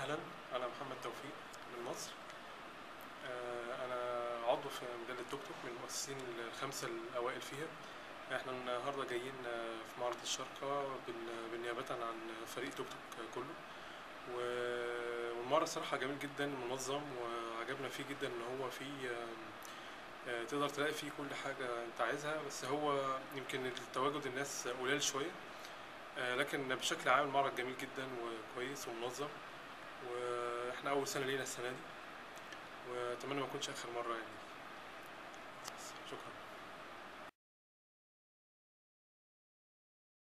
اهلا انا محمد توفيق من مصر آه، انا عضو في مجله توك توك من المؤسسين الخمسه الاوائل فيها احنا النهارده جايين آه، في معرض الشارقه بال- بالنيابه عن فريق توك توك كله و- والمعرض صراحه جميل جدا منظم وعجبنا فيه جدا ان هو فيه آه، آه، تقدر تلاقي فيه كل حاجه انت عايزها بس هو يمكن التواجد الناس قليل شويه آه، لكن بشكل عام المعرض جميل جدا وكويس ومنظم واحنا اول سنه لينا السنه دي واتمنى ما تكونش اخر مره يعني